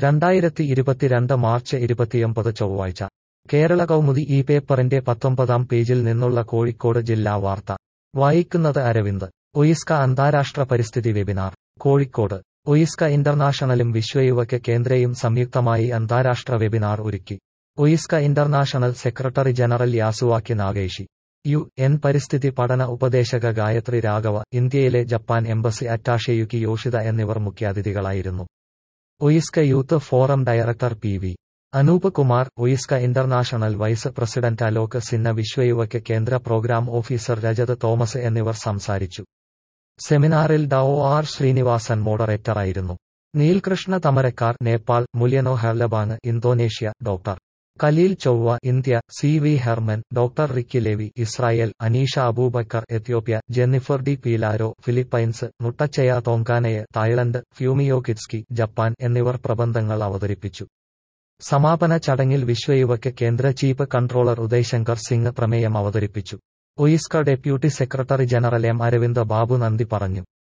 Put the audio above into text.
രണ്ടായിരത്തി ഇരുപത്തിരണ്ട് മാർച്ച് ഇരുപത്തിയൊമ്പത് ചൊവ്വാഴ്ച കേരള കൗമുദി ഈ പേപ്പറിന്റെ പത്തൊമ്പതാം പേജിൽ നിന്നുള്ള കോഴിക്കോട് ജില്ലാ വാർത്ത വായിക്കുന്നത് അരവിന്ദ് ഒയിസ്ക അന്താരാഷ്ട്ര പരിസ്ഥിതി വെബിനാർ കോഴിക്കോട് ഒയിസ്ക ഇന്റർനാഷണലും വിശ്വയുവക കേന്ദ്രയും സംയുക്തമായി അന്താരാഷ്ട്ര വെബിനാർ ഒരുക്കി OISCA international secretary general Yasuaki Nagashi U N പരിസ്ഥിതി പഠന ഉപദേശക ഗായത്രി രാഘവ ഇന്ത്യയിലെ Japan embassy attache Yuki Yoshida എന്നിവർ മുഖ്യാതിഥികളായിരുന്നു OISCA youth forum director P V Anoop Kumar OISCA international vice president Alok Sinha Vishwayuvak Kendra program officer Rajat Thomas എന്നിവർ സംസാരിച്ചു സെമിനാറിൽ ഡോ ആർ ശ്രീനിവാസൻ മോഡറേറ്ററായിരുന്നു Neelkrishna Thamarakar Nepal Mulyono Herlabang Indonesia doctor കലീൽ ചൊവ്വ India C V Herman doctor Ricky Levy Israel Anisha Abubakar Ethiopia Jennifer D Pilaro Philippines Nuttachaya തോങ്കാനയെ Thailand Fumio Kidsky Japan എന്നിവർ പ്രബന്ധങ്ങൾ അവതരിപ്പിച്ചു സമാപന ചടങ്ങിൽ വിശ്വയുവക്ക് കേന്ദ്ര ചീഫ് കൺട്രോളർ ഉദയശങ്കർ സിംഗ് പ്രമേയം അവതരിപ്പിച്ചു OISCA deputy secretary general M Aravind Babu നന്ദി പറഞ്ഞു